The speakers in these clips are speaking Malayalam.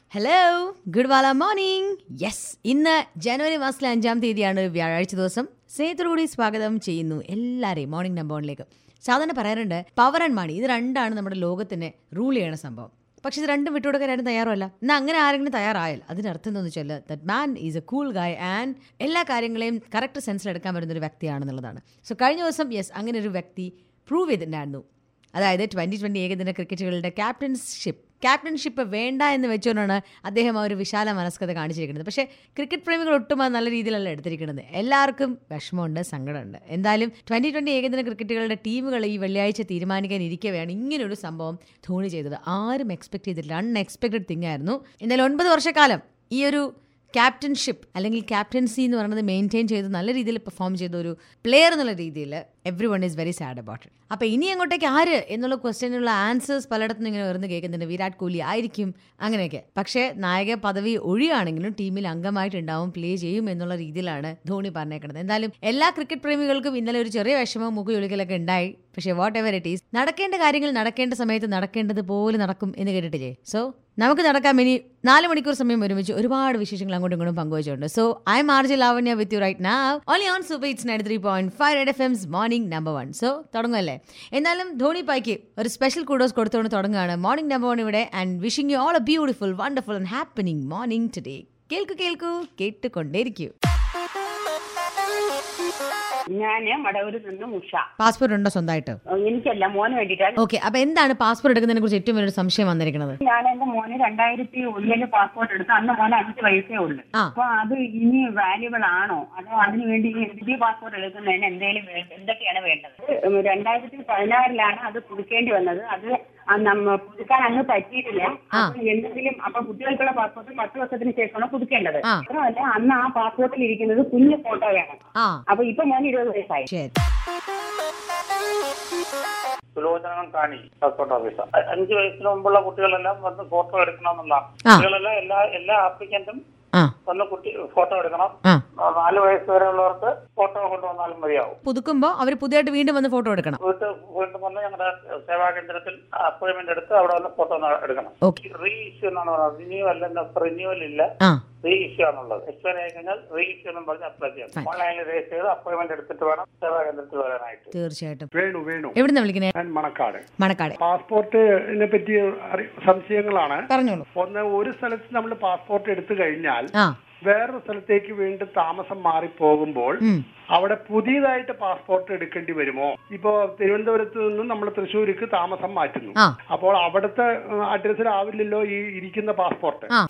ഹലോ ഗുഡ് വാല മോർണിംഗ് യെസ് ഇന്ന് ജനുവരി മാസത്തിലെ അഞ്ചാം തീയതിയാണ് ഒരു വ്യാഴാഴ്ച ദിവസം സ്നേഹത്തോടുകൂടി സ്വാഗതം ചെയ്യുന്നു എല്ലാവരെയും മോർണിംഗ് നമ്പോണിലേക്ക് സാധാരണ പറയാറുണ്ട് പവർ ആൻഡ് മണി ഇത് രണ്ടാണ് നമ്മുടെ ലോകത്തിനെ റൂൾ ചെയ്യണ സംഭവം പക്ഷെ ഇത് രണ്ടും വിട്ടുകൊടുക്കാൻ ആരും തയ്യാറല്ല എന്നാൽ അങ്ങനെ ആരെങ്കിലും തയ്യാറായാൽ അതിനർത്ഥം എന്താണെന്ന് വെച്ചാൽ that man is a cool guy and എല്ലാ കാര്യങ്ങളെയും കറക്റ്റ് സെൻസിൽ എടുക്കാൻ പറ്റുന്ന ഒരു വ്യക്തിയാണെന്നുള്ളതാണ് സോ കഴിഞ്ഞ ദിവസം യെസ് അങ്ങനെ ഒരു വ്യക്തി പ്രൂവ് ചെയ്തിട്ടുണ്ടായിരുന്നു അതായത് ട്വന്റി ട്വന്റി ഏകദിന ക്രിക്കറ്റുകളുടെ ക്യാപ്റ്റൻഷിപ്പ് ക്യാപ്റ്റൻഷിപ്പ് വേണ്ട എന്ന് വെച്ചുകൊണ്ടാണ് അദ്ദേഹം ആ ഒരു വിശാല മനസ്കത കാണിച്ചിരിക്കുന്നത് പക്ഷേ ക്രിക്കറ്റ് പ്രേമികൾ ഒട്ടും അത് നല്ല രീതിയിലല്ല എടുത്തിരിക്കുന്നത് എല്ലാവർക്കും വിഷമമുണ്ട് സങ്കടമുണ്ട് എന്തായാലും ട്വന്റി ട്വന്റി ഏകദിന ക്രിക്കറ്റുകളുടെ ടീമുകൾ ഈ വെള്ളിയാഴ്ച തീരുമാനിക്കാൻ ഇരിക്കവെയാണ് ഇങ്ങനൊരു സംഭവം ധോണി ചെയ്തത് ആരും എക്സ്പെക്ട് ചെയ്തിട്ടില്ല അൺഎക്സ്പെക്ടഡ് തിങ് ആയിരുന്നു എന്തായാലും ഒൻപത് വർഷക്കാലം ഈ ഒരു ക്യാപ്റ്റൻഷിപ്പ് അല്ലെങ്കിൽ ക്യാപ്റ്റൻസി എന്ന് പറയുന്നത് മെയിൻറ്റെയിൻ ചെയ്ത് നല്ല രീതിയിൽ പെർഫോം ചെയ്ത ഒരു പ്ലെയർ എന്നുള്ള രീതിയിൽ everyone is very sad about it അപ്പോൾ ഇനി അങ്ങോട്ടേക്ക് ആര് എന്നുള്ള ക്വസ്റ്റ്യനുള്ള ആൻസേഴ്സ് പലയിടത്തും ഇങ്ങനെ ഉയർന്ന് കേൾക്കുന്നുണ്ട് വിരാട് കോഹ്ലി ആയിരിക്കും അങ്ങനെയൊക്കെ പക്ഷേ നായക പദവി ഒഴിയാണെങ്കിലും ടീമിൽ അംഗമായിട്ടുണ്ടാവും പ്ലേ ചെയ്യും എന്നുള്ള രീതിയിലാണ് ധോണി പറഞ്ഞേക്കുന്നത് എന്തായാലും എല്ലാ ക്രിക്കറ്റ് പ്രേമികൾക്കും ഇന്നലെ ഒരു ചെറിയ വിഷമം മുഖയൊലിക്കലൊക്കെ ഉണ്ടായി പക്ഷേ വാട്ട് എവർ ഇറ്റ് ഈസ് നടക്കേണ്ട കാര്യങ്ങൾ നടക്കേണ്ട സമയത്ത് നടക്കേണ്ടത് പോലെ നടക്കും എന്ന് കേട്ടിട്ടില്ലേ സോ നമുക്ക് നടക്കാം ഇനി നാല് മണിക്കൂർ സമയം ഒരുമിച്ച് ഒരുപാട് വിശേഷങ്ങൾ അങ്ങോട്ടും ഇങ്ങോട്ടും പങ്കുവച്ചുണ്ട് സോ ഐ മാർജി Lavanya with you right now only on super it's nine three point five Red F M's morning number one so തുടങ്ങുമല്ലേ എന്നാലും ധോണി പായ്ക്ക് ഒരു സ്പെഷ്യൽ കൂഡോസ് കൊടുത്തുകൊണ്ട് തുടങ്ങുകയാണ് മോർണിംഗ് നമ്പർ വൺ ഇവിടെ and wishing you all a beautiful wonderful and happening morning today കേൾക്കൂ കേൾക്കൂ കേട്ടുകൊണ്ടേയിരിക്കൂ ഞാന് മടവൂരിൽ നിന്ന് ഉഷ പാസ്പോർട്ട് ഉണ്ടോ സ്വന്തമായിട്ട് എനിക്കല്ല മോന് വേണ്ടിയിട്ടാണ് ഓക്കെ അപ്പൊ എന്താണ് പാസ്പോർട്ട് എടുക്കുന്നതിനെ കുറിച്ച് ഏറ്റവും വലിയൊരു സംശയം വന്നിരിക്കുന്നത് ഞാൻ എന്റെ മോന് രണ്ടായിരത്തി ഒന്നില് പാസ്പോർട്ട് എടുത്തു അന്ന് മോന് അഞ്ച് വയസ്സേ ഉള്ളൂ ആ. അപ്പൊ അത് ഇനി വാല്യുബിൾ ആണോ അതോ അതിന് വേണ്ടി പുതിയ പാസ്പോർട്ട് എടുക്കുന്നതിന് എന്തെങ്കിലും വേ- എന്തൊക്കെയാണ് വേണ്ടത് രണ്ടായിരത്തി പതിനാറിലാണ് അത് പുതുക്കേണ്ടി വന്നത് അത് ആ നമ്മ പുതുക്കാൻ അന്ന് പറ്റിയിട്ടില്ല അപ്പൊ എന്തെങ്കിലും അപ്പൊ കുട്ടികൾക്കുള്ള പാസ്പോർട്ട് പത്ത് വർഷത്തിന് ശേഷമാണ് പുതുക്കേണ്ടത് ആ. മാത്രമല്ല അന്ന് ആ പാസ്പോർട്ടിൽ ഇരിക്കുന്നത് കുഞ്ഞു ഫോട്ടോയാണ് ആ അപ്പൊ ഇപ്പൊ മോന് ഇരുപത് വയസ്സായി ശരി സുലോചനം കാണി പാസ്പോർട്ട് ഓഫീസർ അ- അഞ്ച് വയസ്സിന് മുമ്പുള്ള കുട്ടികളെല്ലാം വന്ന് ഫോട്ടോ എടുക്കണമെന്നുള്ള ആ. കുട്ടികളെല്ലാം എല്ലാ എല്ലാ ആപ്ലിക്കന്റും ആ വന്ന് കുട്ടി ഫോട്ടോ എടുക്കണം ആ ആ, നാല് വയസ്സ് വരെയുള്ളവർക്ക് ഫോട്ടോ കൊണ്ടുവന്നാലും മതിയാവും പുതുക്കുമ്പോൾ അവർ പുതിയതായിട്ട് വീണ്ടും വന്ന് ഫോട്ടോ എടുക്കണം വീട്ട് വീണ്ടും വന്ന് ഞങ്ങളുടെ സേവാ കേന്ദ്രത്തിൽ അപ്പോയിന്റ്മെന്റ് എടുത്ത് അവിടെ വന്ന് ഫോട്ടോ എടുക്കണം ഓക്കെ റീ ഇഷ്യൂ എന്നാണ് പറയുന്നത് റിന്യൂ അല്ല റിന്യൂവൽ ഇല്ല ആ റീ ഇഷ്യൂ ആണുള്ളത് എക്സ്പയർ ആയി കഴിഞ്ഞാൽ റീ ഇഷ്യൂ എന്നും പറഞ്ഞ് അപ്ലൈ ചെയ്യാം Fine. ഓൺലൈനിൽ രജിസ്റ്റർ ചെയ്ത് അപ്പോയിന്റ്മെന്റ് എടുത്തിട്ട് വേണം സേവാ കേന്ദ്രത്തിൽ വരാനായിട്ട് തീർച്ചയായിട്ടും വേണു വേണു എവിടുന്ന വിളിക്കുന്നേ ഞാൻ മണക്കാട് മണക്കാട് പാസ്പോർട്ടിനെ പറ്റി അറി- സംശയങ്ങളാണ് പറഞ്ഞോളൂ ഒന്ന് ഒരു സ്ഥലത്ത് നമ്മൾ പാസ്പോർട്ട് എടുത്തു കഴിഞ്ഞാൽ ആ വേറൊരു സ്ഥലത്തേക്ക് വീണ്ടും താമസം മാറിപ്പോകുമ്പോൾ ഉം. അവിടെ പുതിയതായിട്ട് പാസ്പോർട്ട് എടുക്കേണ്ടി വരുമോ ഇപ്പോ തിരുവനന്തപുരത്ത് നിന്നും നമ്മൾ തൃശ്ശൂർക്ക് താമസം മാറ്റുന്നു ആ. അപ്പോൾ അവിടുത്തെ അഡ്രസ്സിലാവില്ലല്ലോ ഈ ഇരിക്കുന്ന പാസ്പോർട്ട് ആ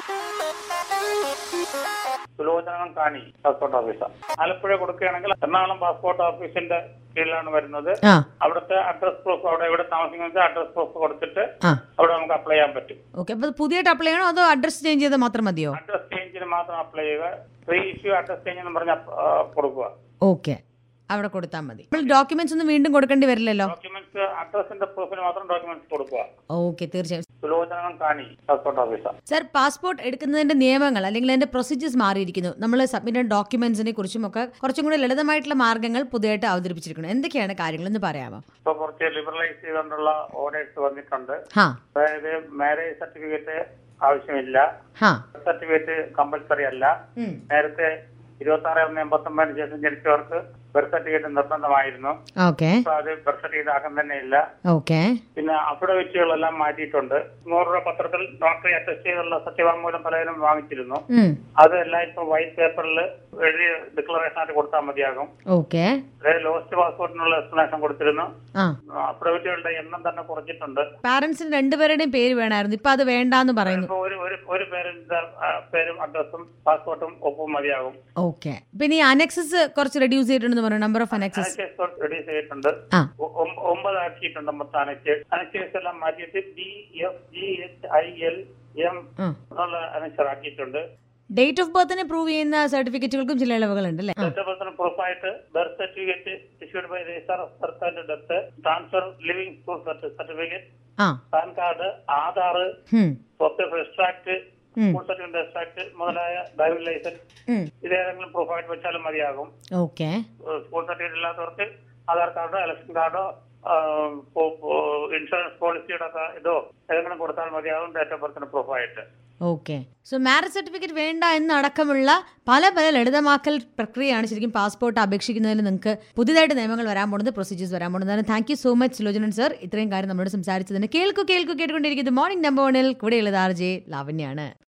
സുലോചനം കാണി പാസ്പോർട്ട് ഓഫീസർ ആലപ്പുഴ കൊടുക്കുകയാണെങ്കിൽ എറണാകുളം പാസ്പോർട്ട് ഓഫീസിന്റെ കീഴിലാണ് വരുന്നത് ആ അവിടുത്തെ അഡ്രസ് പ്രൂഫ് അവിടെ എവിടെ താമസിക്കുന്നത് അഡ്രസ് പ്രൂഫ് കൊടുത്തിട്ട് ആ അവിടെ നമുക്ക് അപ്ലൈ ചെയ്യാൻ പറ്റും ഓക്കെ അപ്പൊ പുതിയതായിട്ട് അപ്ലൈ ചെയ്യണോ അതോ അഡ്രസ് ചേഞ്ച് ചെയ്താൽ മാത്രം മതിയോ അഡ്രസ് ചേഞ്ചിന് മാത്രം അപ്ലൈ ചെയ്യുക റീ ഇഷ്യൂ അഡ്രസ് ചേഞ്ച് എന്ന് പറഞ്ഞ് അപ്പ- ആ, കൊടുക്കുക ഓക്കെ അവിടെ കൊടുത്താൽ മതി നമ്മൾ ഡോക്യുമെന്റ്സ് ഒന്നും വീണ്ടും കൊടുക്കേണ്ടി വരില്ലല്ലോ ഡോക്യുമെന്റ്സ് അഡ്രസിന്റെ പ്രൂഫിന് മാത്രം ഡോക്യുമെന്റ്സ് കൊടുക്കുക ഓക്കെ തീർച്ചയായും സുലോചനം കാണി പാസ്പോർട്ട് ഓഫീസർ സർ പാസ്പോർട്ട് എടുക്കുന്നതിന്റെ നിയമങ്ങൾ അല്ലെങ്കിൽ അതിന്റെ പ്രൊസീജിയേഴ്സ് മാറിയിരിക്കുന്നു നമ്മൾ സബ്മിറ്റഡ് ഡോക്യുമെന്റ്സിനെ കുറിച്ചും ഒക്കെ കുറച്ചും കൂടി ലളിതമായിട്ടുള്ള മാർഗ്ഗങ്ങൾ പുതിയതായിട്ട് അവതരിപ്പിച്ചിരിക്കുന്നു എന്തൊക്കെയാണ് കാര്യങ്ങൾ എന്ന് പറയാമോ ഇപ്പൊ കുറച്ച് ലിബറലൈസ് ചെയ്തുകൊണ്ടുള്ള ഓർഡേഴ്സ് വന്നിട്ടുണ്ട് ഹാ അതായത് മാരേജ് സർട്ടിഫിക്കറ്റ് ആവശ്യമില്ല ഹാ സർട്ടിഫിക്കറ്റ് കമ്പൽസറി അല്ല ഉം. നേരത്തെ ഇരുപത്തി ആറ് ഒന്ന് എൺപത്തി ഒമ്പതിന് ശേഷം ജനിച്ചവർക്ക് ബർത്ത് സർട്ടിഫിക്കറ്റ് നിർബന്ധമായിരുന്നു ഓക്കെ ഇപ്പൊ അത് ബർത്ത് സർട്ടിഫിക്കറ്റ് ആക്കാൻ തന്നെ ഇല്ല ഓക്കെ പിന്നെ അഫിഡവിറ്റുകളെല്ലാം മാറ്റിയിട്ടുണ്ട് നൂറ് രൂപ പത്രത്തിൽ നോട്ടറി അറ്റസ്റ്റ് ചെയ്തുള്ള സത്യവാങ്മൂലം പലതിനും വാങ്ങിച്ചിരുന്നു ഉം. അതെല്ലാം ഇപ്പൊ വൈറ്റ് പേപ്പറിൽ എഴുതി ഡിക്ലറേഷൻ ആയിട്ട് കൊടുത്താൽ മതിയാകും ഓക്കെ അതായത് ലോസ്റ്റ് പാസ്പോർട്ടിനുള്ള എക്സ്പ്ലനേഷൻ കൊടുത്തിരുന്നു ആ അഫിഡവിറ്റുകളുടെ എണ്ണം തന്നെ കുറച്ചിട്ടുണ്ട് പാരന്റ്സിന് രണ്ടുപേരുടെയും പേര് വേണമായിരുന്നു ഇപ്പൊ അത് വേണ്ടാന്ന് പറയുന്നു ഇപ്പൊ ഒരു ഒരു ഒരു പേരിന്റെ ആ, പേരും അഡ്രസ്സും പാസ്പോർട്ടും ഒപ്പും മതിയാകും ഓക്കെ പിന്നെ ഈ അനക്സസ് കുറച്ച് റെഡ്യൂസ് ചെയ്തിട്ടുണ്ടെന്ന് പറഞ്ഞു number of annexes annexures reduce ചെയ്തിട്ടുണ്ട് ആ ഒ- ഒമ്പ- ഒമ്പതാക്കിയിട്ടുണ്ട് മൊത്തം അനക്സേഴ്സ് അനക്സേഴ്സ് എല്ലാം മാറ്റിയിട്ട് D F G H I L M ആ എന്നുള്ള അനക്സർ ആക്കിയിട്ടുണ്ട് ഡേറ്റ് ഓഫ് ബർത്തിനെ പ്രൂവ് ചെയ്യുന്ന സർട്ടിഫിക്കറ്റുകൾക്കും ചില ഇളവുകളുണ്ട് അല്ലേ ആ. ഡേറ്റ് പ്രൂഫായിട്ട് birth certificate issued by register of birth and death transfer living proof certificate ആ പാൻ കാർഡ് ആധാർ ഉം. സ്വത്ത് എക്സ്ട്രാക്ട് ഉം. ഫുഡ് സർട്ടിഫിക്കറ്റ് എക്സ്ട്രാക്ട് മുതലായ ഡ്രൈവിംഗ് ലൈസൻസ് ഉം. ഇതേതെങ്കിലും പ്രൂഫായിട്ട് വെച്ചാലും മതിയാകും ഓക്കെ സ്കൂൾ സർട്ടിഫിക്കറ്റ് ഇല്ലാത്തവർക്ക് ആധാർ കാർഡോ ഇലക്ഷൻ കാർഡോ ഇൻഷുറൻസ് പോളിസിയുടെ ഒക്കെ ഇതോ ഏതെങ്കിലും കൊടുത്താൽ മതിയാകും ഡേറ്റ് ഓഫ് ബർത്തിന് പ്രൂഫായിട്ട് ഓക്കെ സോ മാരേജ് സർട്ടിഫിക്കറ്റ് വേണ്ട എന്നടക്കമുള്ള പല പല ലളിതമാക്കൽ പ്രക്രിയയാണ് ശരിക്കും പാസ്പോർട്ട് അപേക്ഷിക്കുന്നതിന് നിങ്ങൾക്ക് പുതിയതായിട്ട് നിയമങ്ങൾ വരാൻ പോകുന്നത് പ്രൊസീജിയേഴ്സ് വരാൻ പോകുന്നത് thank you so much Lochanan sir ഇത്രയും കാര്യം നമ്മളോട് സംസാരിച്ചതിന് കേൾക്കൂ കേൾക്കൂ കേട്ടുകൊണ്ടിരിക്കുന്നത് മോർണിംഗ് നമ്പർ വണിൽ കൂടെയുള്ളത് ആർ ജെ ലാവണ്യാണ്